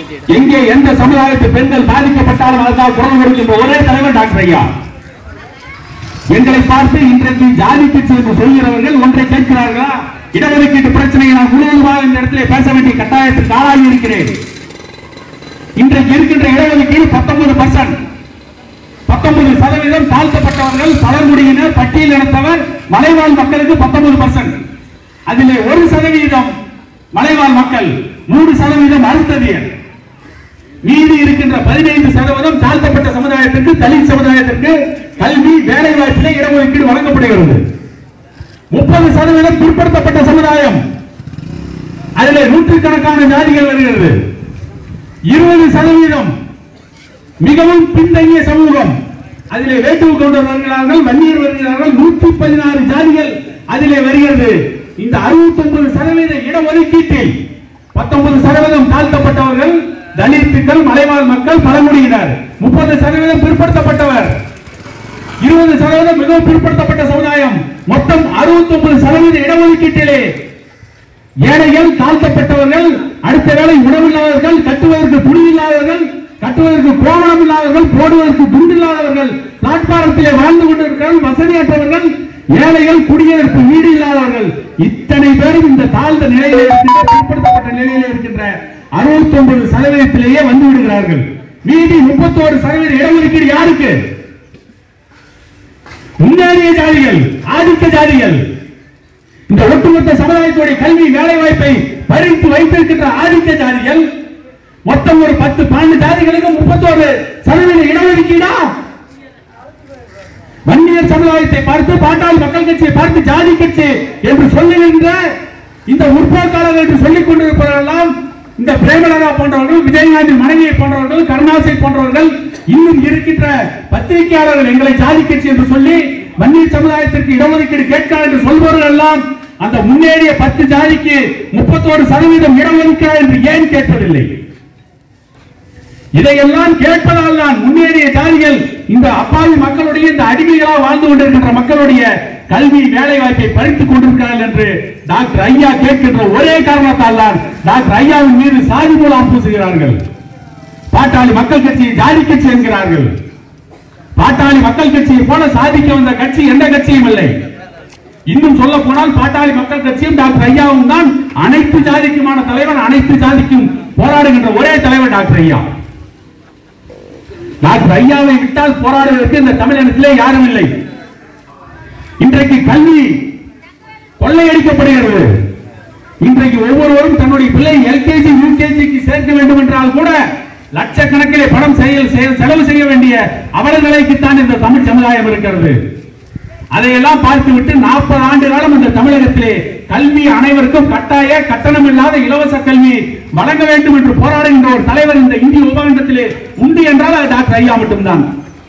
எங்கே எந்த சமுதாயத்து பெண்கள் பாதிக்கப்பட்டாலும் அதற்காக குரல் கொடுக்கின்ற ஒரே தலைவர் டாக்டர் ஐயா எங்களை பார்த்து இன்றைக்கு ஜாதி கட்சி என்று சொல்கிறவர்கள் ஒன்றை கேட்கிறார்களா இடஒதுக்கீட்டு பிரச்சனையை நான் முழுவதுமாக இந்த இடத்திலே பேச வேண்டிய கட்டாயத்துக்கு ஆளாகி இருக்கிறேன் இன்றைக்கு இருக்கின்ற இடஒதுக்கீடு பத்தொன்பது பர்சன்ட் பத்தொன்பது சதவீதம் தாழ்த்தப்பட்டவர்கள் பழங்குடியினர் பட்டியல் இனத்தவர் மலைவாழ் மக்களுக்கு பத்தொன்பது பர்சன்ட் அதிலே ஒரு சதவீதம் மலைவாழ் மக்கள் மூன்று சதவீதம் அழுத்ததியர் மீதி இருக்கின்ற பதினைந்து சதவீதம் தாழ்த்தப்பட்ட சமுதாயத்திற்கு தலித் சமுதாயத்திற்கு கல்வி வேலை வாய்ப்பிலே இடஒதுக்கீடு வழங்கப்படுகிறது முப்பது சதவீதம் பிற்படுத்தப்பட்ட சமுதாயம் அதிலே நூற்றுக்கணக்கான ஜாதிகள் வருகிறது இருபது சதவீதம் மிகவும் பின்தங்கிய சமூகம் அதிலே வேட்டுவு கொண்டவர் வருகிறார்கள் வன்னியர் வருகிறார்கள் நூற்றி பதினாறு ஜாதிகள் அதிலே வருகிறது இந்த அறுபத்தி ஒன்பது சதவீத இடஒதுக்கீட்டில் பத்தொன்பது சதவீதம் தாழ்த்தப்பட்டவர்கள் தலித்துக்கள் மலைவாழ் மக்கள் பழங்குடியினர் முப்பது சதவீதம் பிற்படுத்தப்பட்டவர் இருபது சதவீதம் மிகவும் பிற்படுத்தப்பட்ட சமுதாயம் மொத்தம் அறுபத்தி ஒன்பது சதவீத இடஒதுக்கீட்டிலே ஏழைகள் தாழ்த்தப்பட்டவர்கள் அடுத்த வேளை உணவில்லாதவர்கள் கட்டுவதற்கு துணி இல்லாதவர்கள் கட்டுவதற்கு கோவணம் இல்லாதவர்கள் போடுவதற்கு துண்டு இல்லாதவர்கள் பிளாட்பாரத்திலே வாழ்ந்து கொண்டிருக்கிறார்கள் வசதியற்றவர்கள் ஏழைகள் குடியிருப்பு வீடு இல்லாதவர்கள் இத்தனை பேரும் இந்த தாழ்ந்த நிலையிலே இருக்கின்ற பிற்படுத்தப்பட்ட நிலையிலே இருக்கின்ற அறுபத்தி ஒன்பது சதவீதத்திலேயே வந்து விடுகிறார்கள் மீதி முப்பத்தோரு சதவீத இடஒதுக்கீடு யாருக்கு முன்னேறிய ஜாதிகள் ஆதிக்க ஜாதிகள் இந்த ஒட்டுமொத்த சமுதாயத்துடைய கல்வி வேலை வாய்ப்பை பறித்து வைத்திருக்கின்ற ஆதிக்க ஜாதிகள் மொத்தம் ஒரு பத்து பன்னெண்டு ஜாதிகளுக்கு முப்பத்தோரு சதவீத இடஒதுக்கீடா வன்னியர் சமுதாயத்தை பார்த்து பாட்டாளி மக்கள் கட்சியை பார்த்து ஜாதி கட்சி என்று சொல்லுகின்ற இந்த முற்போக்காளர் என்று சொல்லிக் கொண்டிருப்பவரெல்லாம் இந்த பிரேமலதா போன்றவர்கள் விஜயகாந்தி மனைவியை போன்றவர்கள் கருணாசை போன்றவர்கள் இன்னும் இருக்கின்ற பத்திரிகையாளர்கள் எங்களை ஜாதி கட்சி என்று சொல்லி வன்னியர் சமுதாயத்திற்கு இடஒதுக்கீடு கேட்கிறார் என்று சொல்பவர்கள் எல்லாம் அந்த முன்னேறிய பத்து ஜாதிக்கு முப்பத்தோரு சதவீதம் இடஒதுக்கிறார் என்று ஏன் கேட்பதில்லை இதையெல்லாம் கேட்பதால் தான் முன்னேறிய ஜாதிகள் இந்த அப்பாவி மக்களுடைய இந்த அடிமைகளாக வாழ்ந்து கொண்டிருக்கின்ற மக்களுடைய கல்வி வேலை வாய்ப்பை பறித்துக் கொண்டிருக்கிறார்கள் என்று டாக்டர் ஐயா கேட்கின்ற ஒரே காரணத்தால் தான் டாக்டர் ஐயாவின் மீது சாதி மூலம் பூசுகிறார்கள் பாட்டாளி மக்கள் கட்சியை ஜாதி கட்சி என்கிறார்கள் பாட்டாளி மக்கள் கட்சியை போல சாதிக்க வந்த கட்சி எந்த கட்சியும் இல்லை இன்னும் சொல்ல போனால் பாட்டாளி மக்கள் கட்சியும் டாக்டர் ஐயாவும் தான் அனைத்து ஜாதிக்குமான தலைவர் அனைத்து ஜாதிக்கும் போராடுகின்ற ஒரே தலைவர் டாக்டர் ஐயா டாக்டர் ஐயாவை விட்டால் போராடுவதற்கு இந்த தமிழகத்திலே யாரும் இல்லை இன்றைக்கு கல்வி கொள்ளையடிக்கப்படுகிறது இன்றைக்கு ஒவ்வொருவரும் தன்னுடைய பிள்ளை எல்கேஜி யூகேஜிக்கு சேர்க்க வேண்டும் என்றால் கூட லட்சக்கணக்கிலே பணம் செயல் செயல் செலவு செய்ய வேண்டிய அவல நிலைக்குத்தான் இந்த தமிழ் சமுதாயம் இருக்கிறது அதையெல்லாம் பார்த்துவிட்டு நாற்பது ஆண்டு காலம் இந்த தமிழகத்திலே கல்வி அனைவருக்கும் கட்டாய கட்டணம் இல்லாத இலவச கல்வி வழங்க வேண்டும் என்று போராடுகின்ற ஒரு தலைவர் இந்த இந்திய உபகண்டத்திலே உண்டு என்றால் அது டாக்டர் ஐயா மட்டும்தான்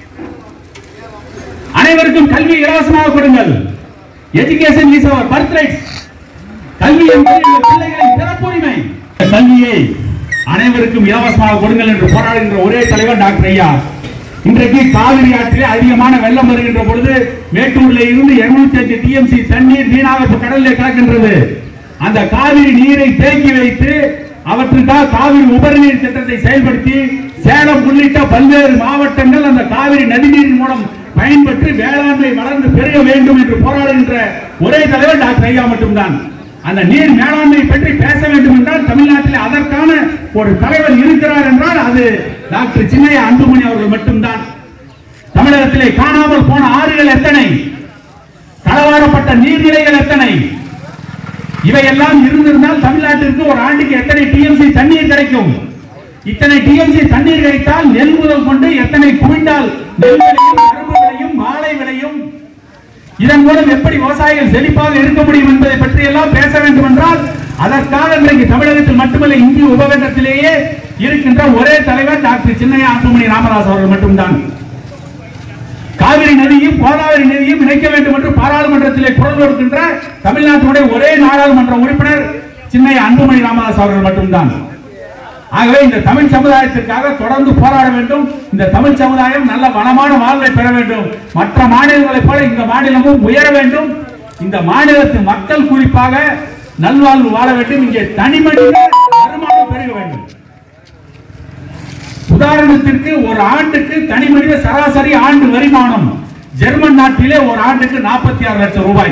அனைவருக்கும் கல்வி இலவசமாக கொடுங்கள் எஜுகேஷன் இஸ் அவர் பர்த் கல்வி என்பது எங்கள் பிள்ளைகளின் பிறப்புரிமை இந்த கல்வியை அனைவருக்கும் இலவசமாக கொடுங்கள் என்று போராடுகின்ற ஒரே தலைவர் டாக்டர் ஐயா இன்றைக்கு காவிரி ஆற்றிலே அதிகமான வெள்ளம் வருகின்ற பொழுது மேட்டூர்ல இருந்து 205 அஞ்சு டிஎம்சி தண்ணீர் வீணாக இப்ப கடலிலே கலக்கின்றது அந்த காவிரி நீரை தேக்கி வைத்து அவற்றுக்காக காவிரி உபரிநீர் திட்டத்தை செயல்படுத்தி சேலம் உள்ளிட்ட பல்வேறு மாவட்டங்கள் அந்த காவிரி நதிநீரின் மூலம் பயன்பெற்று வேளாண்மை வளர்ந்து பெருக வேண்டும் என்று போராடுகின்ற ஒரே தலைவர் டாக்டர் ஐயா மட்டும்தான் அந்த நீர் மேலாண்மை பற்றி பேச வேண்டும் என்றால் தமிழ்நாட்டில் அதற்கான ஒரு தலைவர் இருக்கிறார் என்றால் அது டாக்டர் சின்னையா அன்புமணி அவர்கள் மட்டும்தான் தமிழகத்திலே காணாமல் போன ஆறுகள் எத்தனை களவாடப்பட்ட நீர்நிலைகள் எத்தனை இவையெல்லாம் இருந்திருந்தால் தமிழ்நாட்டிற்கு ஒரு ஆண்டுக்கு எத்தனை டிஎம்சி தண்ணீர் கிடைக்கும் இத்தனை டிஎம்சி தண்ணீர் கிடைத்தால் நெல் முதல் கொண்டு எத்தனை குவிண்டால் நெல் விளையும் கரும்பு விளையும் வாழை விளையும் இதன் மூலம் எப்படி விவசாயிகள் செழிப்பாக இருக்க முடியும் என்பதை பற்றி எல்லாம் பேச வேண்டும் என்றால் அதற்காக இன்றைக்கு தமிழகத்தில் மட்டுமல்ல இந்திய உபகண்டத்திலேயே இருக்கின்ற ஒரே தலைவர் டாக்டர் சின்னையா அன்புமணி ராமதாஸ் அவர்கள் மட்டும்தான் காவிரி நதியும் கோதாவரி நதியும் இணைக்க வேண்டும் என்று பாராளுமன்றத்திலே குரல் கொடுக்கின்ற தமிழ்நாட்டுடைய ஒரே நாடாளுமன்ற உறுப்பினர் சின்னையா அன்புமணி ராமதாஸ் அவர்கள் மட்டும்தான் ஆகவே இந்த தமிழ் சமுதாயத்திற்காக தொடர்ந்து போராட வேண்டும் இந்த தமிழ் சமுதாயம் நல்ல வளமான வாழ்வை பெற வேண்டும் மற்ற மாநிலங்களைப் போல இந்த மாநிலமும் உயர வேண்டும் இந்த மாநிலத்து மக்கள் குறிப்பாக நல்வாழ்வு வாழ வேண்டும் இங்கே தனி மனித வருமானம் பெருக வேண்டும் உதாரணத்திற்கு ஒரு ஆண்டுக்கு தனி மனித சராசரி ஆண்டு வருமானம் ஜெர்மன் நாட்டிலே ஒரு ஆண்டுக்கு நாற்பத்தி ஆறு லட்சம் ரூபாய்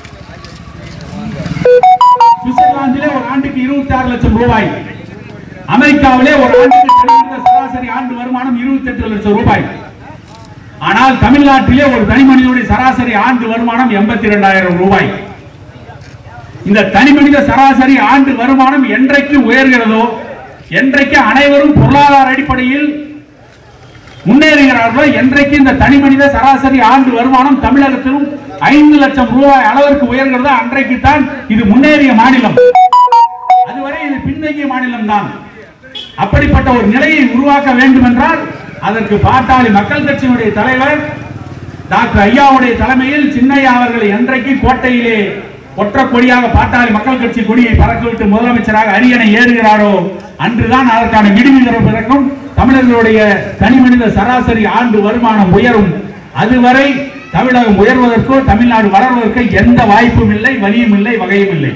சுவிட்சர்லாந்திலே ஒரு ஆண்டுக்கு இருபத்தி ஆறு லட்சம் ரூபாய் அமெரிக்காவிலே ஒரு ஆண்டுக்கு தனி மனித சராசரி ஆண்டு வருமானம் இருபத்தி எட்டு லட்சம் ரூபாய் ஆனால் தமிழ்நாட்டிலே ஒரு தனி மனிதனுடைய சராசரி ஆண்டு வருமானம் எண்பத்தி இரண்டாயிரம் ரூபாய் இந்த தனி மனித சராசரி ஆண்டு வருமானம் என்றைக்கு உயர்கிறதோ என்றைக்கு அனைவரும் பொருளாதார அடிப்படையில் முன்னேறுகிறார்களோ என்றைக்கு இந்த தனி மனித சராசரி ஆண்டு வருமானம் தமிழகத்திலும் ஐந்து லட்சம் ரூபாய் அளவிற்கு உயர்கிறதோ அன்றைக்கு தான் இது முன்னேறிய மாநிலம் அதுவரை இது பின்தங்கிய மாநிலம் தான் அப்படிப்பட்ட ஒரு நிலையை உருவாக்க வேண்டும் என்றால் அதற்கு பாட்டாளி மக்கள் கட்சியினுடைய தலைவர் டாக்டர் ஐயாவுடைய தலைமையில் சின்னையா அவர்கள் என்றைக்கு கோட்டையிலே ஒற்ற கொடியாக பாட்டாளி மக்கள் கட்சி கொடியை பறக்கவிட்டு முதலமைச்சராக அரியணை ஏறுகிறாரோ அன்றுதான் அதற்கான விடுவி பிறக்கும் தமிழர்களுடைய தனி மனித சராசரி ஆண்டு வருமானம் உயரும் அதுவரை தமிழகம் உயர்வதற்கோ தமிழ்நாடு வளர்வதற்கோ எந்த வாய்ப்பும் இல்லை வழியும் இல்லை வகையும் இல்லை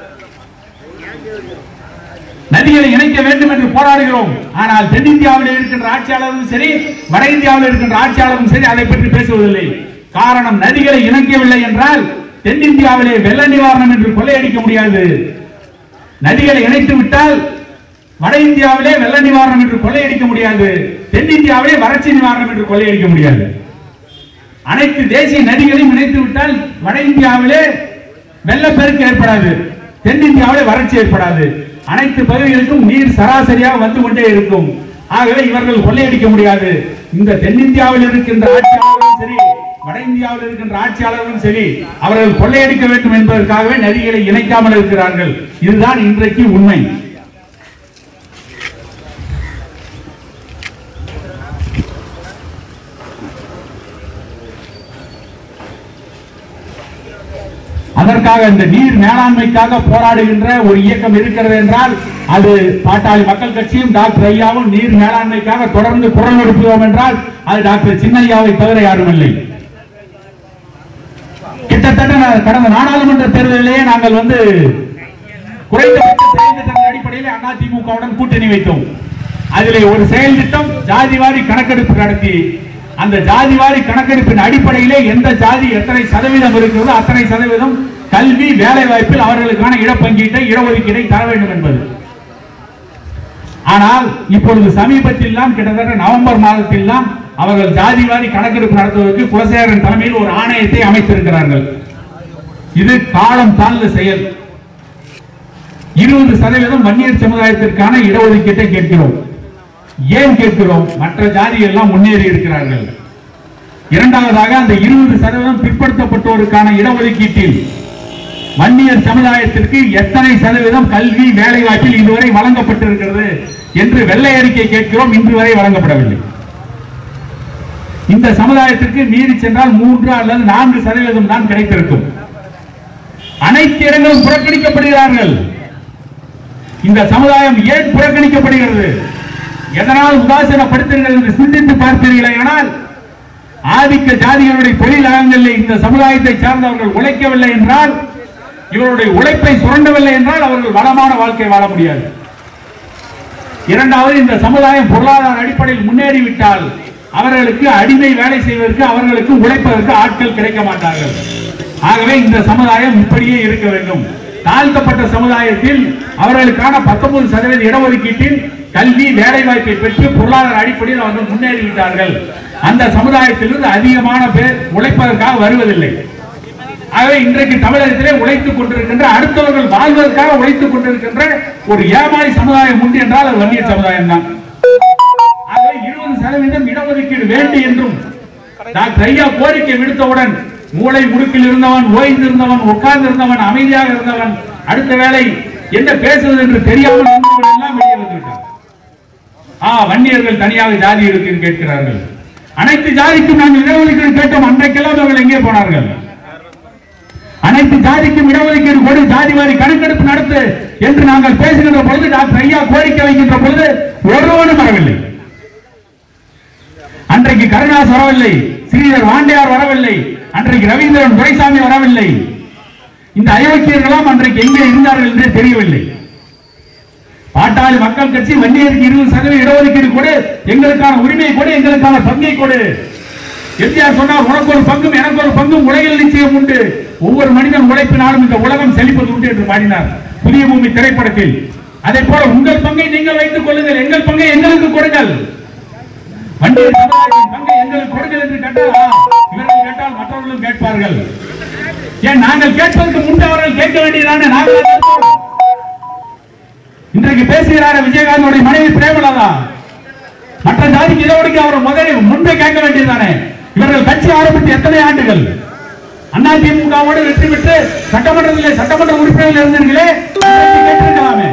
நதிகளை இணைக்க வேண்டும் என்று போராடுகிறோம் ஆனால் தென்னிந்தியாவில் இருக்கின்ற ஆட்சியாளரும் சரி வட இந்தியாவில் இருக்கின்ற ஆட்சியாளரும் சரி அதை பற்றி பேசுவதில்லை காரணம் நதிகளை இணைக்கவில்லை என்றால் தென்னிந்தியாவிலே வெள்ள நிவாரணம் என்று கொள்ளையடிக்க முடியாது நதிகளை இணைத்து விட்டால் வட இந்தியாவிலே வெள்ள நிவாரணம் என்று கொள்ளையடிக்க முடியாது தென்னிந்தியாவிலே வறட்சி நிவாரணம் என்று கொள்ளையடிக்க முடியாது அனைத்து தேசிய நதிகளையும் இணைத்து விட்டால் வட இந்தியாவிலே வெள்ளப்பெருக்கு ஏற்படாது தென்னிந்தியாவிலே வறட்சி ஏற்படாது அனைத்து பகுதிகளுக்கும் நீர் சராசரியாக வந்து கொண்டே இருக்கும் ஆகவே இவர்கள் கொள்ளையடிக்க முடியாது இந்த தென்னிந்தியாவில் இருக்கின்ற ஆட்சியாளர்களும் சரி வட இந்தியாவில் இருக்கின்ற ஆட்சியாளர்களும் சரி அவர்கள் கொள்ளையடிக்க வேண்டும் என்பதற்காகவே நதிகளை இணைக்காமல் இருக்கிறார்கள் இதுதான் இன்றைக்கு உண்மை அதற்காக இந்த நீர் மேலாண்மைக்காக போராடுகின்ற ஒரு இயக்கம் இருக்கிறது என்றால் அது பாட்டாளி மக்கள் கட்சியும் டாக்டர் ஐயாவும் நீர் மேலாண்மைக்காக தொடர்ந்து குரல் எழுப்புவோம் என்றால் அது டாக்டர் சின்னையாவை தவிர யாரும் இல்லை கிட்டத்தட்ட நான் கடந்த நாடாளுமன்ற தேர்தலிலேயே நாங்கள் வந்து குறைந்தபட்ச செயல் திட்டத்தின் அடிப்படையில் அதிமுகவுடன் கூட்டணி வைத்தோம் அதிலே ஒரு செயல் திட்டம் ஜாதிவாரி கணக்கெடுப்பு நடத்தி அந்த ஜாதிவாரி கணக்கெடுப்பின் அடிப்படையிலே எந்த ஜாதி எத்தனை சதவீதம் இருக்கிறதோ அத்தனை சதவீதம் கல்வி வேலை வாய்ப்பில் அவர்களுக்கான இடப்பங்கீட்டை இடஒதுக்கீடை தர வேண்டும் என்பது ஆனால் இப்பொழுது சமீபத்தில் தான் கிட்டத்தட்ட நவம்பர் மாதத்தில் தான் அவர்கள் ஜாதிவாரி கணக்கெடுப்பு நடத்துவதற்கு குலசேகரன் தலைமையில் ஒரு ஆணையத்தை அமைத்திருக்கிறார்கள் இது காலம் தாழ்ந்த செயல் இருபது சதவீதம் வன்னியர் சமுதாயத்திற்கான இடஒதுக்கீட்டை கேட்கிறோம் ஏன் கேட்கிறோம் மற்ற ஜாதி எல்லாம் முன்னேறி இருக்கிறார்கள் இரண்டாவதாக அந்த இருபது சதவீதம் பிற்படுத்தப்பட்டோருக்கான இடஒதுக்கீட்டில் வன்னியர் சமுதாயத்திற்கு எத்தனை சதவீதம் கல்வி வேலை வாய்ப்பில் இதுவரை வழங்கப்பட்டிருக்கிறது என்று வெள்ளை அறிக்கை கேட்கிறோம் இன்று வரை வழங்கப்படவில்லை இந்த சமுதாயத்திற்கு மீறி சென்றால் மூன்று அல்லது நான்கு சதவீதம் தான் கிடைத்திருக்கும் அனைத்து இடங்களும் புறக்கணிக்கப்படுகிறார்கள் இந்த சமுதாயம் ஏன் புறக்கணிக்கப்படுகிறது எதனால் உதாசீனப்படுத்துகிறது என்று சிந்தித்து பார்த்தீர்களே ஆனால் ஆதிக்க ஜாதிகளுடைய தொழிலகங்களில் இந்த சமுதாயத்தை சார்ந்தவர்கள் உழைக்கவில்லை என்றால் இவருடைய உழைப்பை சுரண்டவில்லை என்றால் அவர்கள் வளமான வாழ்க்கை வாழ முடியாது இரண்டாவது இந்த சமுதாயம் பொருளாதார அடிப்படையில் முன்னேறிவிட்டால் அவர்களுக்கு அடிமை வேலை செய்வதற்கு அவர்களுக்கு உழைப்பதற்கு ஆட்கள் கிடைக்க மாட்டார்கள் ஆகவே இந்த சமுதாயம் இப்படியே இருக்க வேண்டும் தாழ்த்தப்பட்ட சமுதாயத்தில் அவர்களுக்கான 19% சதவீத இடஒதுக்கீட்டில் கல்வி வேலை வாய்ப்பை பெற்று பொருளாதார அடிப்படையில் அவர்கள் முன்னேறிவிட்டார்கள் அந்த சமுதாயத்திலிருந்து அதிகமான பேர் உழைப்பதற்காக வருவதில்லை ஆகவே இன்றைக்கு தமிழகத்திலே உழைத்துக் கொண்டிருக்கின்ற அடுத்தவர்கள் வாழ்வதற்காக உழைத்துக் கொண்டிருக்கின்ற ஒரு ஏமாளி சமுதாயம் உண்டு என்றால் அது வன்னியர் சமுதாயம் தான் ஆகவே இருபது சதவீதம் இடஒதுக்கீடு வேண்டும் என்றும் டாக்டர் ஐயா கோரிக்கை விடுத்தவுடன் மூளை முடுக்கில் இருந்தவன் ஓய்ந்திருந்தவன் உட்கார்ந்து இருந்தவன் அமைதியாக இருந்தவன் அடுத்த வேளை என்ன பேசுவது என்று தெரியாமல் இருந்தவன் எல்லாம் வெளியே வந்துவிட்டான் ஆ வன்னியர்கள் தனியாக ஜாதி இருக்கு என்று கேட்கிறார்கள் அனைத்து ஜாதிக்கும் நாங்கள் இடஒதுக்கீடு கேட்டோம் அன்றைக்கெல்லாம் அவர்கள் எங்கே போனார்கள் அனைத்து ஜாதிக்கும் இடஒதுக்கீடு கொடு ஜாதி வாரி கணக்கெடுப்பு நடத்து என்று நாங்கள் பேசுகின்ற பொழுது டாக்டர் ஐயா கோரிக்கை வைக்கின்ற பொழுது ஒருவனும் வரவில்லை அன்றைக்கு கருணாஸ் வரவில்லை ஸ்ரீதர் வாண்டியார் வரவில்லை அன்றைக்கு ரவீந்திரன் துரைசாமி வரவில்லை இந்த அயோக்கியர்களாம் அன்றைக்கு எங்கே இருந்தார்கள் என்றே தெரியவில்லை பாட்டாளி மக்கள் கட்சி வன்னியருக்கு இருபது சதவீத இடஒதுக்கீடு கொடு எங்களுக்கான உரிமை கொடு எங்களுக்கான பங்கை கொடு எம்ஜிஆர் சொன்னார் உனக்கு ஒரு பங்கும் எனக்கு ஒரு பங்கும் உலகில் நிச்சயம் உண்டு ஒவ்வொரு மனிதன் உழைப்பினாலும் இந்த உலகம் செழிப்பது உண்டு என்று பாடினார் புதிய பூமி திரைப்படத்தில் அதே போல உங்கள் பங்கை நீங்கள் வைத்துக் கொள்ளுங்கள் எங்கள் பங்கை எங்களுக்கு கொடுங்கள் வண்டியர் சமுதாயத்தின் பங்கை எங்களுக்கு கொடுங்கள் என்று கேட்டால் ஆ, இவர்கள் கேட்டால் மற்றவர்களும் கேட்பார்கள் ஏன் நாங்கள் கேட்பதற்கு முன்பு அவர்கள் கேட்க வேண்டியதானே நாங்கள் கேட்போம். இன்றைக்கு பேசுகிறார விஜயகாந்தோடைய மனைவி பிரேமலதா மற்ற ஜாதிக்கு இதோடு அவர் முதலில் முன்பே கேட்க வேண்டியதுதானே இவர்கள் கட்சி ஆரம்பித்து எத்தனை ஆண்டுகள் அண்ணா திமுகவோடு வெற்றி பெற்று சட்டமன்றத்திலே சட்டமன்ற உறுப்பினர்கள் இருந்தீர்களே இன்றைக்கு கேட்டிருக்கலாமே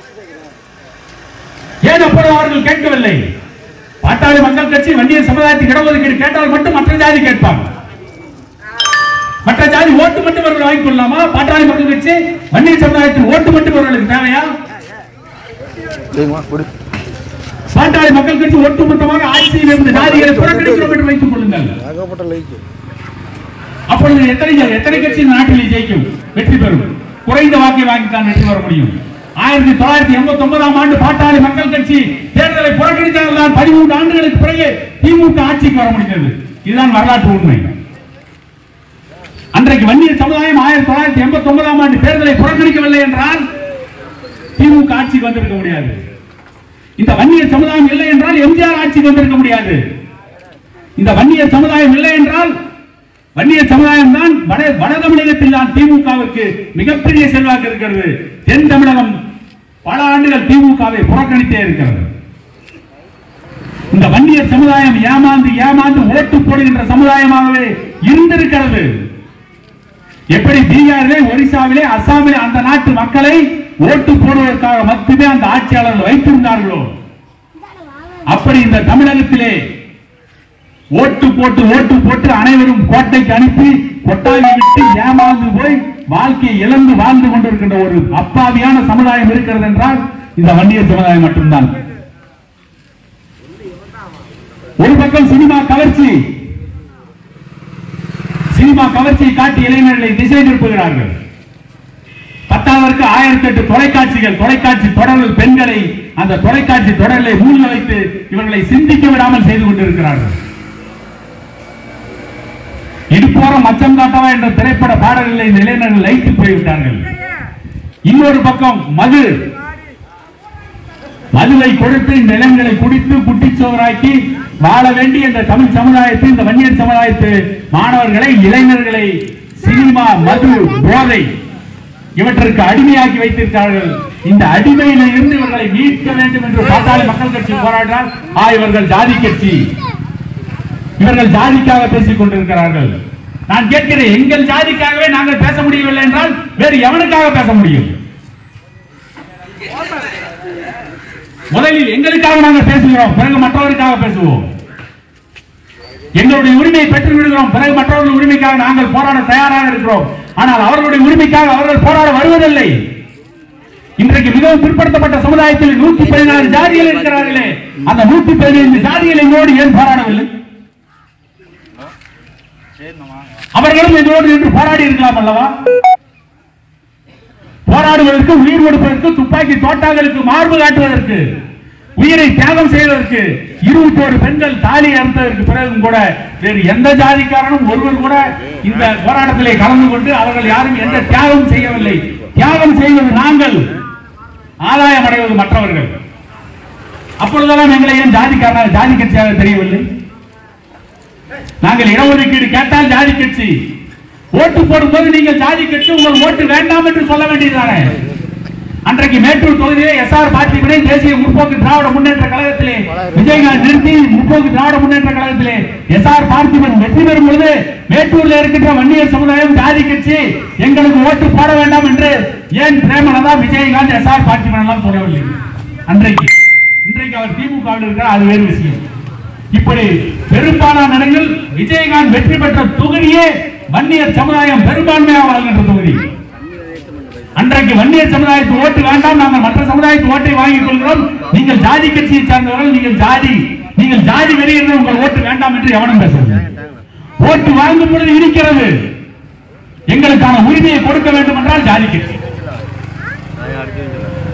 ஏன் அப்போது அவர்கள் கேட்கவில்லை பாட்டாளி மக்கள் கட்சி வன்னியர் சமுதாயத்துக்கு இடஒதுக்கீடு கேட்டால் மட்டும் மற்ற ஜாதி கேட்பாங்க மற்ற ஜாதி ஓட்டு மட்டும் இவர்கள் வாங்கிக் கொள்ளலாமா பாட்டாளி மக்கள் கட்சி வன்னியர் சமுதாயத்தின் ஓட்டு மட்டும் இவர்களுக்கு தேவையா சரிம்மா கொடு பாட்டாளி மக்கள் கட்சி ஒட்டுமொத்தமாக ஆட்சியில் இருந்து ஜாதிகளை புறக்கணிக்கிறோம் என்று வைத்துக் கொள்ளுங்கள் ஏகப்பட்ட லைக் அப்பொழுது எத்தனை எத்தனை கட்சி இந்த நாட்டில் ஜெயிக்கும் வெற்றி பெறும் குறைந்த வாக்கை வாங்கித்தான் வெற்றி பெற முடியும் ஆயிரத்தி தொள்ளாயிரத்தி எண்பத்தி ஒன்பதாம் ஆண்டு பாட்டாளி மக்கள் கட்சி தேர்தலை புறக்கணித்தால் தான் பதிமூன்று ஆண்டுகளுக்கு பிறகு திமுக ஆட்சிக்கு வர முடிந்தது இதுதான் வரலாற்று உண்மை அன்றைக்கு வன்னியர் சமுதாயம் ஆயிரத்தி தொள்ளாயிரத்தி எண்பத்தி ஒன்பதாம் ஆண்டு தேர்தலை புறக்கணிக்கவில்லை என்றால் திமுக ஆட்சிக்கு வந்திருக்க முடியாது இந்த வன்னியர் சமுதாயம் இல்லை என்றால் எம்ஜிஆர் ஆட்சிக்கு வந்திருக்க முடியாது இந்த வன்னியர் சமுதாயம் இல்லை என்றால் வன்னியர் சமுதாயம் தான் வட வட தமிழகத்தில் தான் திமுகவிற்கு மிகப்பெரிய செல்வாக்கு இருக்கிறது தென் தமிழகம் பல ஆண்டுகள் திமுகவை புறக்கணித்தே இருக்கிறது இந்த வன்னியர் சமுதாயம் ஏமாந்து ஏமாந்து ஓட்டு போடுகின்ற சமுதாயமாகவே இருந்திருக்கிறது எப்படி பீகாரிலே ஒரிசாவிலே அசாமிலே அந்த நாட்டு மக்களை ஓட்டு போடுவதற்காக மட்டுமே அந்த ஆட்சியாளர்கள் வைத்திருந்தார்களோ அப்படி இந்த தமிழகத்திலே ஓட்டு போட்டு ஓட்டு போட்டு அனைவரும் கோட்டைக்கு அனுப்பி கொட்டாவி விட்டு ஏமாந்து போய் வாழ்க்கையை இழந்து வாழ்ந்து கொண்டிருக்கின்ற ஒரு அப்பாவியான சமுதாயம் இருக்கிறது என்றால் இந்த வன்னியர் சமுதாயம் மட்டும்தான் ஒரு பக்கம் சினிமா கவர்ச்சி சினிமா கவர்ச்சியை காட்டி இளைஞர்களை திசை திருப்புகிறார்கள் பத்தாவதற்கு ஆயிரத்தி எட்டு தொலைக்காட்சிகள் தொலைக்காட்சி தொடர்கள் பெண்களை அந்த தொலைக்காட்சி தொடர்களை மூழ்க வைத்து இவர்களை சிந்திக்க விடாமல் செய்து கொண்டிருக்கிறார்கள் இடுப்போரம் மச்சம் காட்டவா என்ற திரைப்பட பாடல்களை இந்த இளைஞர்கள் லைத்து போய்விட்டார்கள் இன்னொரு பக்கம் மது மதுவை கொடுத்து இந்த இளைஞர்களை குடித்து குட்டிச்சோராக்கி வாழ வேண்டிய இந்த தமிழ் சமுதாயத்தை இந்த வன்னியர் சமுதாயத்து மாணவர்களை இளைஞர்களை சினிமா மது போதை இவற்றிற்கு அடிமையாக்கி வைத்திருக்கிறார்கள் இந்த அடிமையில இருந்து இவர்களை மீட்க வேண்டும் என்று பாட்டாளி மக்கள் கட்சி போராடினால் ஆ இவர்கள் ஜாதி கட்சி இவர்கள் ஜாதிக்காக பேசிக் கொண்டிருக்கிறார்கள் நான் கேட்கிறேன் எங்கள் ஜாதிக்காகவே நாங்கள் பேச முடியவில்லை என்றால் வேறு எவனுக்காக பேச முடியும் முதலில் எங்களுக்காக நாங்கள் பேசுகிறோம் பிறகு மற்றவருக்காக பேசுவோம் எங்களுடைய உரிமையை பெற்று விடுகிறோம் பிறகு மற்றவர்கள் உரிமைக்காக நாங்கள் போராட தயாராக இருக்கிறோம் ஆனால் அவர்களுடைய உரிமைக்காக அவர்கள் போராட வருவதில்லை இன்றைக்கு மிகவும் பிற்படுத்தப்பட்ட சமுதாயத்தில் நூத்தி பதினாறு ஜாதிகள் இருக்கிறார்களே அந்த நூத்தி பதினைந்து ஜாதிகள் எங்களோடு ஏன் போராடவில்லை அவர்களும் எங்களோடு நின்று போராடி இருக்கலாம் அல்லவா போராடுவதற்கு உயிர் கொடுப்பதற்கு துப்பாக்கி தோட்டாக்களுக்கு மார்பு காட்டுவதற்கு உயிரை தியாகம் செய்வதற்கு இருபத்தோரு பெண்கள் தாலி அறுத்ததற்கு பிறகும் கூட வேறு எந்த ஜாதிக்காரனும் ஒருவர் கூட இந்த போராட்டத்திலே கலந்து கொண்டு அவர்கள் யாரும் எந்த தியாகம் செய்யவில்லை தியாகம் செய்வது நாங்கள் ஆதாயம் அடைவது மற்றவர்கள் அப்பொழுதெல்லாம் எங்களை ஏன் ஜாதிக்காரனாக ஜாதி கட்சியாக தெரியவில்லை நாங்கள் இடஒதுக்கீடு கேட்டால் ஜாதி கட்சி ஓட்டு போடும்போது நீங்கள் ஜாதி கட்சி உங்கள் ஓட்டு வேண்டாம் என்று சொல்ல வேண்டியதுதானே அன்றைக்கு மேட்டூர் தொகுதியிலே எஸ் ஆர் பார்த்திபனை தேசிய முற்போக்கு திராவிட முன்னேற்ற கழகத்திலே விஜயகாந்த் நிறுத்தி முற்போக்கு திராவிட முன்னேற்ற கழகத்திலே எஸ் ஆர் பார்த்திபன் வெற்றி பெறும் பொழுது மேட்டூர்ல இருக்கின்ற வன்னியர் சமுதாயம் ஜாதி கட்சி எங்களுக்கு ஓட்டு போட வேண்டாம் என்று ஏன் பிரேமலதா விஜயகாந்த் எஸ் ஆர் பார்த்திபன் எல்லாம் சொல்லவில்லை அன்றைக்கு இன்றைக்கு அவர் திமுகவில் இருக்கிறார் அது வேறு விஷயம் இப்படி பெரும்பாலான இடங்கள் விஜயகாந்த் வெற்றி பெற்ற தொகுதியே வன்னியர் சமுதாயம் பெரும்பான்மையாக வாழ்கின்ற தொகுதி அன்றைக்கு வன்னியர் சமுதாயத்து ஓட்டு வேண்டாம் நாங்கள் மற்ற சமுதாயத்து ஓட்டை வாங்கிக் கொள்கிறோம் நீங்கள் ஜாதி கட்சியை சார்ந்தவர்கள் நீங்கள் ஜாதி நீங்கள் ஜாதி வெளியிட உங்கள் ஓட்டு வேண்டாம் என்று எவனும் பேசுறது ஓட்டு வாங்கும் பொழுது இருக்கிறது எங்களுக்கான உரிமையை கொடுக்க வேண்டும் என்றால் ஜாதி கட்சி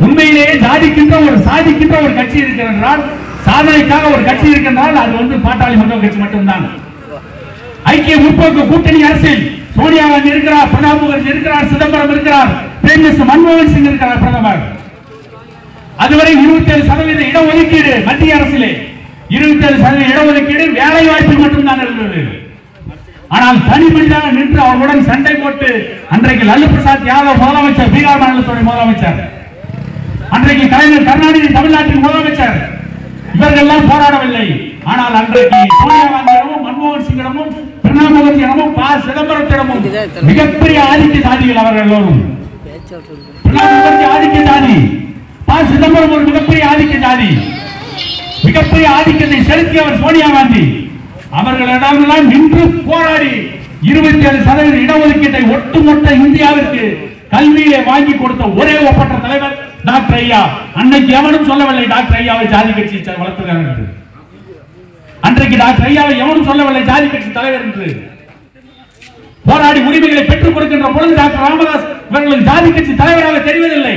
உண்மையிலேயே சாதிக்கின்ற ஒரு சாதிக்கின்ற ஒரு கட்சி இருக்கிறது என்றால் சாதனைக்காக ஒரு கட்சி இருக்கின்றால் அது வந்து பாட்டாளி மக்கள் கட்சி மட்டும்தான் ஐக்கிய முற்போக்கு கூட்டணி அரசில் சோனியா காந்தி இருக்கிறார் பிரணாப் முகர்ஜி இருக்கிறார் சிதம்பரம் இருக்கிறார் பிரேம் மிஸ்டர் மன்மோகன் சிங் இருக்கிறார் பிரதமர் அதுவரை இருபத்தி ஏழு சதவீத இடஒதுக்கீடு மத்திய அரசிலே இருபத்தி ஏழு சதவீத இடஒதுக்கீடு வேலை வாய்ப்பில் மட்டும்தான் இருந்தது ஆனால் தனி மனிதனாக நின்று அவர்களுடன் சண்டை போட்டு அன்றைக்கு லல்லு பிரசாத் யாதவ் முதலமைச்சர் பீகார் மாநிலத்துடைய முதலமைச்சர் அன்றைக்கு கலைஞர் கருணாநிதி தமிழ்நாட்டின் முதலமைச்சர் இவர்கள் எல்லாம் போராடவில்லை ஆனால் அன்றைக்கு சோனியா காந்தியிடமும் மன்மோகன் சிங்கிடமும் பிரணாப் முகர்ஜியிடமும் ப சிதம்பரத்திடமும் மிகப்பெரிய ஆதிக்க சாதிகள் அவர்கள் எல்லோரும் பிரணாப் முகர்ஜி ஆதிக்க ஜாதி ப சிதம்பரம் ஒரு மிகப்பெரிய ஆதிக்க ஜாதி மிகப்பெரிய ஆதிக்கத்தை செலுத்தியவர் சோனியா காந்தி அவர்களிடமெல்லாம் நின்று போராடி இருபத்தி ஏழு சதவீத இடஒதுக்கீட்டை ஒட்டுமொத்த இந்தியாவிற்கு கல்வியிலே வாங்கி கொடுத்த ஒரே ஒப்பற்ற தலைவர் டாக்டர் ஐயா அன்னைக்கு எவனும் சொல்லவில்லை டாக்டர் ஐயாவை ஜாதி கட்சி வளர்த்துகிறார் என்று அன்றைக்கு டாக்டர் ஐயாவை எவனும் சொல்லவில்லை ஜாதி கட்சி தலைவர் என்று போராடி உரிமைகளை பெற்றுக் கொடுக்கின்ற பொழுது டாக்டர் ராமதாஸ் இவர்களுக்கு ஜாதி கட்சி தலைவராக தெரிவதில்லை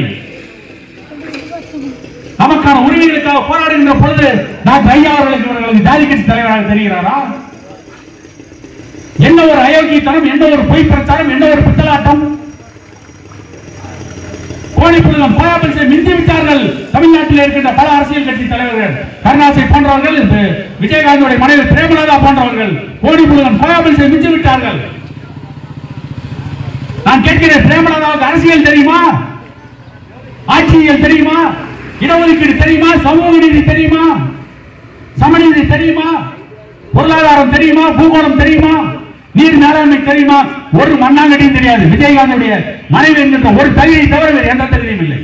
நமக்கான உரிமைகளுக்காக போராடுகின்ற பொழுது டாக்டர் ஐயா அவர்களுக்கு இவர்களுக்கு ஜாதி கட்சி தலைவராக தெரிகிறாரா என்ன ஒரு அயோக்கியத்தனம் என்ன ஒரு பொய் பிரச்சாரம் என்ன ஒரு பித்தலாட்டம் கோழிப்புலம் போயாபல்சை மிந்தி விட்டார்கள் தமிழ்நாட்டில் இருக்கின்ற பல அரசியல் கட்சி தலைவர்கள் கருணாசை போன்றவர்கள் இந்த விஜயகாந்தோட மனைவி பிரேமலதா போன்றவர்கள் கோழிப்புலம் போயாபல்சை மிஞ்சி விட்டார்கள் நான் கேட்கிறேன் பிரேமலதாவுக்கு அரசியல் தெரியுமா ஆட்சியியல் தெரியுமா இடஒதுக்கீடு தெரியுமா சமூக நீதி தெரியுமா சமநீதி தெரியுமா பொருளாதாரம் தெரியுமா பூகோளம் தெரியுமா நீர் மேலாண்மை தெரியுமா ஒரு மண்ணாங்கடியும் தெரியாது விஜயகாந்துடைய மனைவி என்கின்ற ஒரு தகுதியை தவிர வேறு எந்த தகுதியும் இல்லை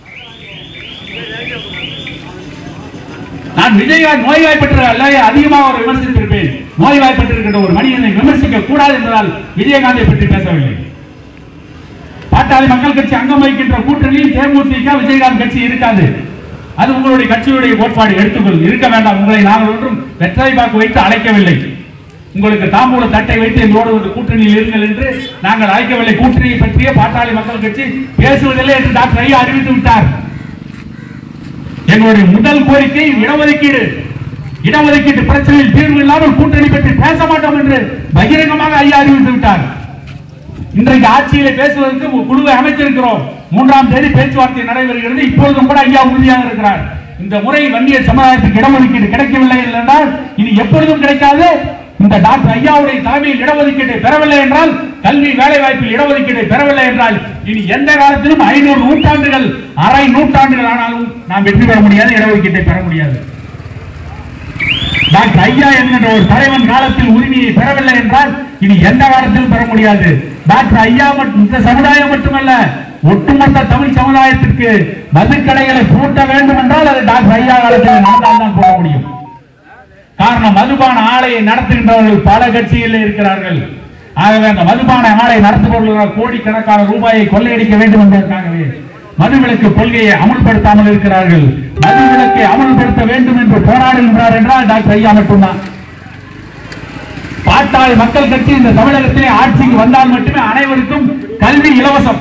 நான் விஜயகாந்த் நோய்வாய்ப்பற்ற அல்ல அதிகமாக ஒரு விமர்சித்திருப்பேன் நோய்வாய்ப்பட்டிருக்கின்ற ஒரு மனிதனை விமர்சிக்க கூடாது என்பதால் விஜயகாந்தை பற்றி பேசவில்லை பாட்டாளி மக்கள் கட்சி அங்கம் வகிக்கின்ற கூட்டணியில் தேமுதிக விஜயகாந்த் கட்சி இருக்காது அது உங்களுடைய கட்சியுடைய கோட்பாடு எடுத்துக்கொள் இருக்க வேண்டாம் உங்களை நாங்கள் ஒன்றும் வெற்றை பாக்கு வைத்து அழைக்கவில்லை உங்களுக்கு தாம்பூல தட்டை வைத்து எங்களோடு ஒரு கூட்டணியில் இருங்கள் என்று நாங்கள் அழைக்கவில்லை கூட்டணியை பற்றிய பாட்டாளி மக்கள் கட்சி பேசுவதில்லை என்று டாக்டர் ஐயா அறிவித்து விட்டார் எங்களுடைய முதல் கோரிக்கை இடஒதுக்கீடு இடஒதுக்கீட்டு பிரச்சனையில் தீர்வு இல்லாமல் கூட்டணி பற்றி பேச மாட்டோம் என்று பகிரங்கமாக ஐயா அறிவித்து விட்டார் இன்றைக்கு ஆட்சியில பேசுவதற்கு ஒரு குழுவை அமைத்திருக்கிறோம் மூன்றாம் தேதி பேச்சுவார்த்தை நடைபெறுகிறது இப்பொழுதும் கூட ஐயா உறுதியாக இருக்கிறார் இந்த முறை வன்னிய சமுதாயத்துக்கு இடஒதுக்கீடு கிடைக்கவில்லை என்றால் இனி எப்பொழுதும் கிடைக்காது இந்த டாக்டர் ஐயாவுடைய தலைமையில் இடஒதுக்கீட்டை பெறவில்லை என்றால் கல்வி வேலை வாய்ப்பில் இடஒதுக்கீட்டை பெறவில்லை என்றால் இனி எந்த காலத்திலும் ஐநூறு நூற்றாண்டுகள் அரை நூற்றாண்டுகள் ஆனாலும் நாம் வெற்றி பெற முடியாது இடஒதுக்கீட்டை பெற முடியாது டாக்டர் ஐயா என்கின்ற ஒரு தலைவன் காலத்தில் உரிமையை பெறவில்லை என்றால் இனி எந்த காலத்திலும் பெற முடியாது டாக்டர் ஐயா மட்டும் இந்த சமுதாயம் மட்டுமல்ல ஒட்டுமொத்த தமிழ் சமுதாயத்திற்கு மதுக்கடைகளை பூட்ட வேண்டும் என்றால் அது டாக்டர் ஐயா காலத்தில் நடந்தால் தான் போட முடியும் காரணம் மதுபான ஆலையை நடத்துகின்றவர்கள் பல கட்சிகளில் இருக்கிறார்கள் ஆகவே அந்த மதுபான ஆலை நடத்துபவர்கள் கோடிக்கணக்கான ரூபாயை கொள்ளையடிக்க வேண்டும் என்பதற்காகவே மதுவிலக்கு கொள்கையை அமல்படுத்தாமல் இருக்கிறார்கள் மதுவிலக்கை அமல்படுத்த வேண்டும் என்று போராடுகின்றார் என்றால் டாக்டர் ஐயா மட்டும்தான் பாட்டாளி மக்கள் கட்சி இந்த தமிழகத்திலே ஆட்சிக்கு வந்தால் மட்டுமே அனைவருக்கும் கல்வி இலவசம்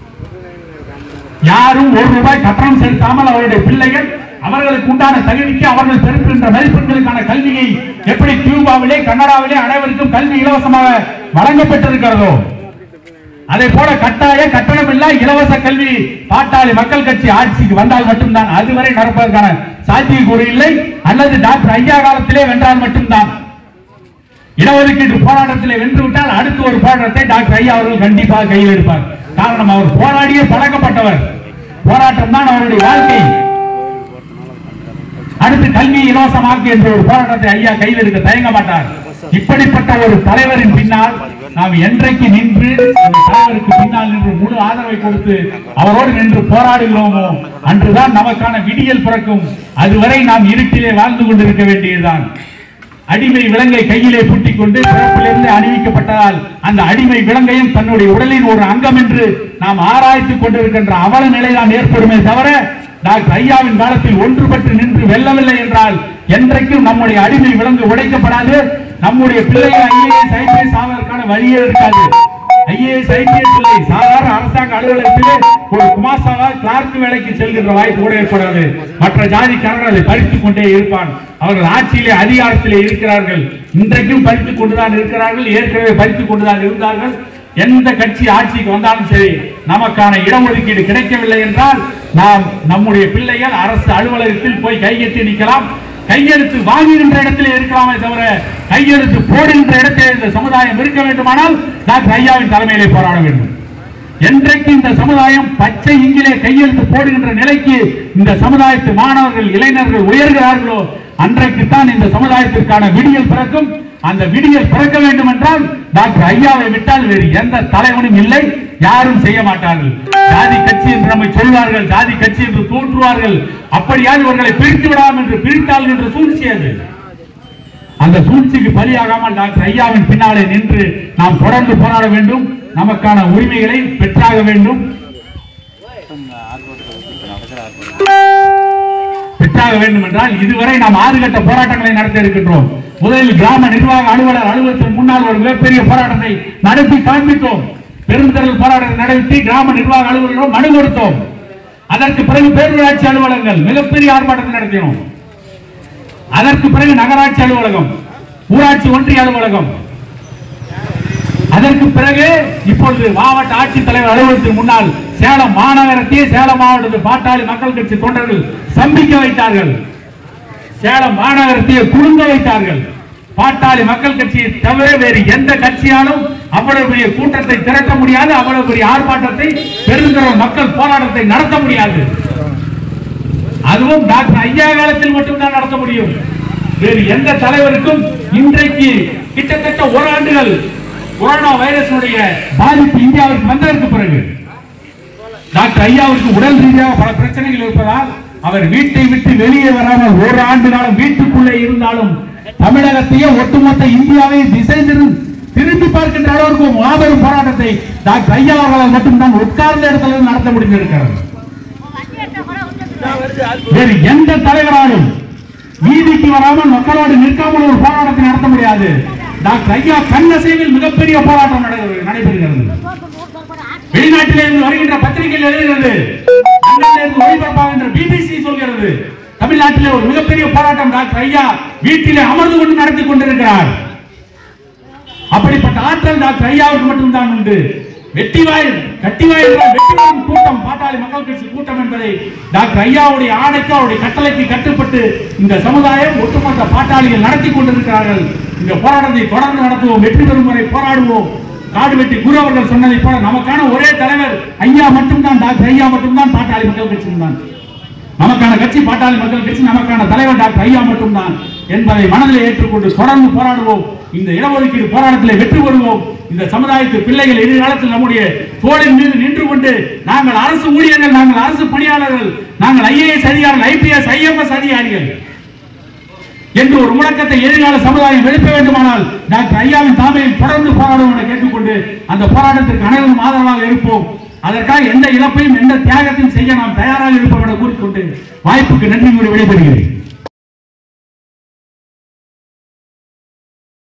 யாரும் ஒரு ரூபாய் கட்டணம் செலுத்தாமல் அவருடைய பிள்ளைகள் அவர்களுக்கு உண்டான தகுதிக்கு அவர்கள் பெறுகின்ற மதிப்பெண்களுக்கான கல்வியை எப்படி கியூபாவிலே கனடாவிலே அனைவருக்கும் கல்வி இலவசமாக வழங்கப்பட்டிருக்கிறதோ அதே போல கட்டாய கட்டணம் இல்ல இலவச கல்வி பாட்டாளி மக்கள் கட்சி ஆட்சிக்கு வந்தால் மட்டும்தான் அதுவரை நடப்பதற்கான சாத்தியக்கூறு இல்லை அல்லது டாக்டர் ஐயா காலத்திலே வென்றால் மட்டும்தான் இடஒதுக்கீட்டு போராட்டத்திலே வென்று விட்டால் அடுத்த ஒரு போராட்டத்தை டாக்டர் ஐயா அவர்கள் கண்டிப்பாக கையில் எடுப்பார் காரணம் அவர் போராடியே பழக்கப்பட்டவர் போராட்டம் தான் அவருடைய வாழ்க்கை அடுத்து கல்வி இலவசமாக்கு என்ற ஒரு போராட்டத்தை ஐயா கையில் எடுக்க தயங்க மாட்டார் இப்படிப்பட்ட ஒரு தலைவரின் பின்னால் நாம் என்றைக்கு நின்று அந்த தலைவருக்கு பின்னால் நின்று முழு ஆதரவை கொடுத்து அவரோடு நின்று போராடுகிறோமோ அன்றுதான் நமக்கான விடியல் பிறக்கும் அதுவரை நாம் இருட்டிலே வாழ்ந்து கொண்டிருக்க வேண்டியதுதான் அடிமை விலங்கை கையிலே பூட்டிக் கொண்டு பிறப்பிலிருந்து அணிவிக்கப்பட்டதால் அந்த அடிமை விலங்கையும் தன்னுடைய உடலின் ஒரு அங்கம் என்று நாம் ஆராய்ச்சிக் கொண்டிருக்கின்ற அவல நிலைதான் ஏற்படுமே தவிர டாக்டர் ஐயாவின் காலத்தில் ஒன்றுபட்டு நின்று வெல்லவில்லை என்றால் என்றைக்கும் நம்முடைய அடிமை விலங்கு உடைக்கப்படாது நம்முடைய பிள்ளைகள் ஐஏஎஸ் ஐபிஎஸ் ஆவதற்கான வழியே இருக்காது ஐஏஎஸ் ஐபிஎஸ் இல்லை சாதாரண அரசாங்க அலுவலகத்திலே ஒரு குமாசாவா கிளார்க் வேலைக்கு செல்கின்ற வாய்ப்பு கூட ஏற்படாது மற்ற ஜாதிக்காரர்கள் அதை பறித்துக் கொண்டே இருப்பான் அவர்கள் ஆட்சியிலே அதிகாரத்திலே இருக்கிறார்கள் இன்றைக்கும் பறித்துக் கொண்டுதான் இருக்கிறார்கள் ஏற்கனவே பறித்துக் கொண்டுதான் இருந்தார்கள் எந்த கட்சி ஆட்சிக்கு வந்தாலும் சரி நமக்கான இடஒதுக்கீடு கிடைக்கவில்லை என்றால் நாம் நம்முடைய பிள்ளைகள் அரசு அலுவலகத்தில் போய் கையெட்டி நிற்கலாம் கையெழுத்து வாங்குகின்ற இடத்திலே இருக்கலாமே தவிர கையெழுத்து போடுகின்ற இடத்திலே இந்த சமுதாயம் இருக்க வேண்டுமானால் டாக்டர் ஐயாவின் தலைமையிலே போராட வேண்டும் என்றைக்கு இந்த சமுதாயம் பச்சை இங்கிலே கையெழுத்து போடுகின்ற நிலைக்கு இந்த சமுதாயத்து மாணவர்கள் இளைஞர்கள் உயர்கிறார்களோ அன்றைக்கு தான் இந்த சமுதாயத்திற்கான விடியல் பிறக்கும் அந்த விடியல் பிறக்க வேண்டும் என்றால் டாக்டர் ஐயாவை விட்டால் வேறு எந்த தலைவனும் இல்லை யாரும் செய்ய மாட்டார்கள் ஜாதி கட்சி என்று நம்மை சொல்வார்கள் ஜாதி கட்சி என்று தோன்றுவார்கள் அப்படியாவது இவர்களை பிரித்து விடாமல் என்று பிரித்தார்கள் என்று சூழ்ச்சி அது அந்த சூழ்ச்சிக்கு பலியாகாமல் டாக்டர் ஐயாவின் பின்னாலே நின்று நாம் தொடர்ந்து போராட வேண்டும் நமக்கான உரிமைகளை பெற்றாக வேண்டும் பெற்றாக வேண்டும் என்றால் இதுவரை நாம் ஆறு கட்ட போராட்டங்களை நடத்த இருக்கின்றோம் முதலில் கிராம நிர்வாக அலுவலர் அலுவலகத்தின் முன்னால் ஒரு மிகப்பெரிய போராட்டத்தை நடத்தி காண்பித்தோம் பெருந்திரள் போராட்டத்தை நடத்தி கிராம நிர்வாக அலுவலரும் மனு கொடுத்தோம் அதற்கு பிறகு பேரூராட்சி அலுவலகங்கள் மிகப்பெரிய ஆர்ப்பாட்டத்தை நடத்தினோம் அதற்கு பிறகு நகராட்சி அலுவலகம் ஊராட்சி ஒன்றிய அலுவலகம் அதற்கு பிறகு இப்பொழுது மாவட்ட ஆட்சித்தலைவர் அலுவலகத்தின் முன்னால் சேலம் மாநகரத்தையே சேலம் மாவட்டத்து பாட்டாளி மக்கள் கட்சி தொண்டர்கள் சம்பிக்க வைத்தார்கள் சேலம் மாநகரத்தையே குலுங்க வைத்தார்கள் பாட்டாளி மக்கள் கட்சியை தவிர வேறு எந்த கட்சியாலும் அவ்வளவு பெரிய கூட்டத்தை திரட்ட முடியாது அவ்வளவு பெரிய ஆர்ப்பாட்டத்தை பெருந்திரள் மக்கள் போராட்டத்தை நடத்த முடியாது அதுவும் டாக்டர் ஐயா காலத்தில் மட்டும்தான் நடத்த முடியும் வேறு எந்த தலைவருக்கும் இன்றைக்கு கிட்டத்தட்ட ஒரு ஆண்டுகள் கொரோனா வைரஸுடைய பாதிப்பு இந்தியாவிற்கு வந்ததற்கு பிறகு டாக்டர் ஐயாவுக்கு உடல் ரீதியாக பல பிரச்சனைகள் இருப்பதால் அவர் வீட்டை விட்டு வெளியே வராமல் ஒரு ஆண்டு காலம் வீட்டுக்குள்ளே இருந்தாலும் தமிழகத்தையே ஒட்டுமொத்த இந்தியாவை திசை திரு- திரும்பி பார்க்கின்ற அளவிற்கு ஒரு மாபெரும் போராட்டத்தை டாக்டர் ஐயா அவர்களால் மட்டும்தான் உட்கார்ந்த இடத்துல இருந்து நடத்த முடிந்திருக்கிறது வேறு எந்த தலைவராலும் வீதிக்கு வராமல் மக்களோடு நிற்காமல் ஒரு போராட்டத்தை நடத்த முடியாது டாக்டர் ஐயா கண்ணசைவில் மிகப்பெரிய போராட்டம் நடைபெறு- நடைபெறுகிறது வெளிநாட்டிலே இருந்து வருகின்ற பத்திரிகைகள் எழுதுகிறது லண்டனிலே இருந்து ஒளிபரப்பாகின்ற பிபிசி சொல்கிறது தமிழ்நாட்டிலே ஒரு மிகப்பெரிய போராட்டம் டாக்டர் ஐயா வீட்டிலே அமர்ந்து கொண்டு நடத்தி கொண்டிருக்கிறார் அப்படிப்பட்ட ஆற்றல் டாக்டர் ஐயாவுக்கு மட்டும்தான் உண்டு வெட்டிவாயில் கட்டிவாயில் என்றால் வெட்டிவாயின் கூட்டம் பாட்டாளி மக்கள் கட்சி கூட்டம் என்பதை டாக்டர் ஐயாவுடைய ஆணைக்கு அவருடைய கட்டளைக்கு கட்டுப்பட்டு இந்த சமுதாயம் ஒட்டுமொத்த பாட்டாளிகள் நடத்தி கொண்டிருக்கிறார்கள் இந்த போராட்டத்தை தொடர்ந்து நடத்துவோம் வெற்றி பெறும் வரை போராடுவோம் காடு வெட்டி குரு அவர்கள் சொன்னதை போல நமக்கான ஒரே தலைவர் ஐயா மட்டும்தான் டாக்டர் ஐயா மட்டும்தான் பாட்டாளி மக்கள் கட்சியும் தான் நமக்கான கட்சி பாட்டாளி மக்கள் கட்சி நமக்கான தலைவர் டாக்டர் ஐயா மட்டும்தான் என்பதை மனதில் ஏற்றுக்கொண்டு தொடர்ந்து போராடுவோம் இந்த இடஒதுக்கீடு போராட்டத்தில் வெற்றி பெறுவோம் இந்த சமுதாயத்து பிள்ளைகள் எதிர்காலத்தில் நம்முடைய தோளின் மீது நின்று கொண்டு நாங்கள் அரசு ஊழியர்கள் நாங்கள் அரசு பணியாளர்கள் நாங்கள் ஐஏஎஸ் அதிகாரிகள் ஐபிஎஸ் ஐஎஃப்எஸ் அதிகாரிகள் என்று ஒரு முழக்கத்தை எதிர்கால சமுதாயம் எழுப்ப வேண்டுமானால் டாக்டர் ஐயாவின் தாமையில் தொடர்ந்து போராடுவோம் என கேட்டுக்கொண்டு அந்த போராட்டத்திற்கு அனைவரும் ஆதரவாக இருப்போம் அதற்காக எந்த இழப்பையும் எந்த தியாகத்தையும் செய்ய நாம் தயாராக இருப்போம் என கூறிக்கொண்டு வாய்ப்புக்கு நன்றி கூறி விடைபெறுகிறேன்